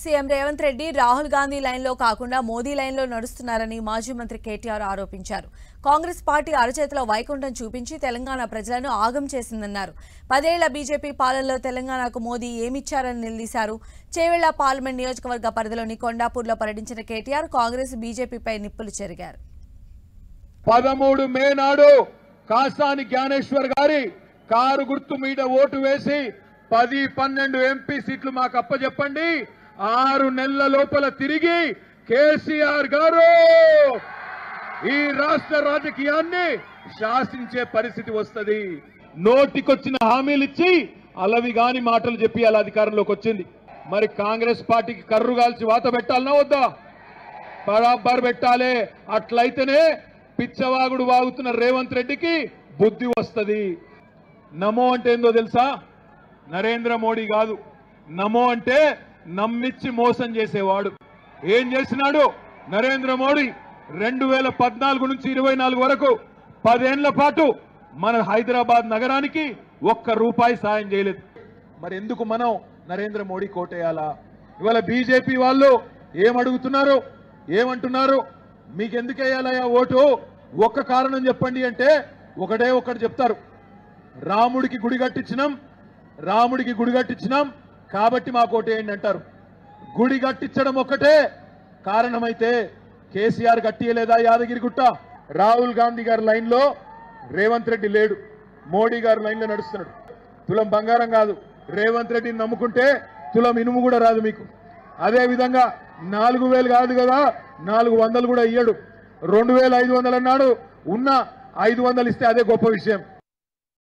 CM Revanth Reddy Rahul Gandhi లైన్లో కాకుండా మోదీ లైన్లో నడుస్తున్నారని మాజీ మంత్రి కేటీఆర్ ఆరోపించారు కాంగ్రెస్ పార్టీ అరచేతిలో వైకుంఠం చూపించి తెలంగాణ ప్రజలను ఆగం చేసిందన్నారు పదేళ్ల బీజేపీ పాలనలో తెలంగాణకు మోదీ ఏమిచ్చారని నిలదీశారు చేవెళ్ల పార్లమెంట్ నియోజకవర్గ పరిధిలోని కొండాపూర్లో పర్యటించిన కేటీఆర్ కాంగ్రెస్ బీజేపీపై నిప్పులు చెరిగారు పదమూడు మే నాడు కాసాని జ్ఞానేశ్వర్ గారి కారు గుర్తు మీద ఓటు వేసి పది పన్నెండు ఎంపీ సీట్లు మాకు అప్పచెప్పండి ఆరు నెలల లోపల తిరిగి కేసీఆర్ గారు ఈ రాష్ట్ర రాజకీయాన్ని శాసించే పరిస్థితి వస్తది నోటికొచ్చిన హామీలు ఇచ్చి అలవి గాని మాటలు చెప్పి అలా అధికారంలోకి వచ్చింది మరి కాంగ్రెస్ పార్టీకి కర్రు కాల్చి వాత పెట్టాలనా వద్దా బరాబర్ పెట్టాలి అట్లయితేనే పిచ్చవాగుడు వాగుతున్న రేవంత్ రెడ్డికి బుద్ధి వస్తది నమో అంటే ఏందో తెలుసా నరేంద్ర మోడీ కాదు నమో అంటే నమ్మిచ్చి మోసం చేసేవాడు ఏం చేసినాడు నరేంద్ర మోడీ రెండు వేల పద్నాలుగు నుంచి ఇరవై నాలుగు వరకు పదేళ్ల పాటు మన హైదరాబాద్ నగరానికి ఒక్క రూపాయి సాయం చేయలేదు మరి ఎందుకు మనం నరేంద్ర మోడీ కోటేయాలా ఇవాళ బీజేపీ వాళ్ళు ఏమడుగుతున్నారు ఏమంటున్నారు మీకు ఎందుకు వేయాలయ్యా ఓటు ఒక్క కారణం చెప్పండి అంటే ఒకటే ఒక్కటి చెప్తారు రాముడికి గుడి కట్టించినాం రాముడికి గుడి కట్టించినాం కాబట్టి మాకు ఓటేయండి అంటారు గుడి కట్టించడం ఒక్కటే కారణమైతే కేసీఆర్ కట్టియలేదా యాదగిరి గుట్ట రాహుల్ గాంధీ గారి లైన్ లో రేవంత్ రెడ్డి లేడు మోడీ గారి లైన్ లో నడుస్తున్నాడు తులం బంగారం కాదు రేవంత్ రెడ్డిని నమ్ముకుంటే తులం ఇనుము కూడా రాదు మీకు అదే విధంగా నాలుగు వేలు కాదు కదా నాలుగు వందలు కూడా ఇయ్యడు రెండు వేల ఐదు వందలు అన్నాడు ఉన్న ఐదు వందలు ఇస్తే అదే గొప్ప విషయం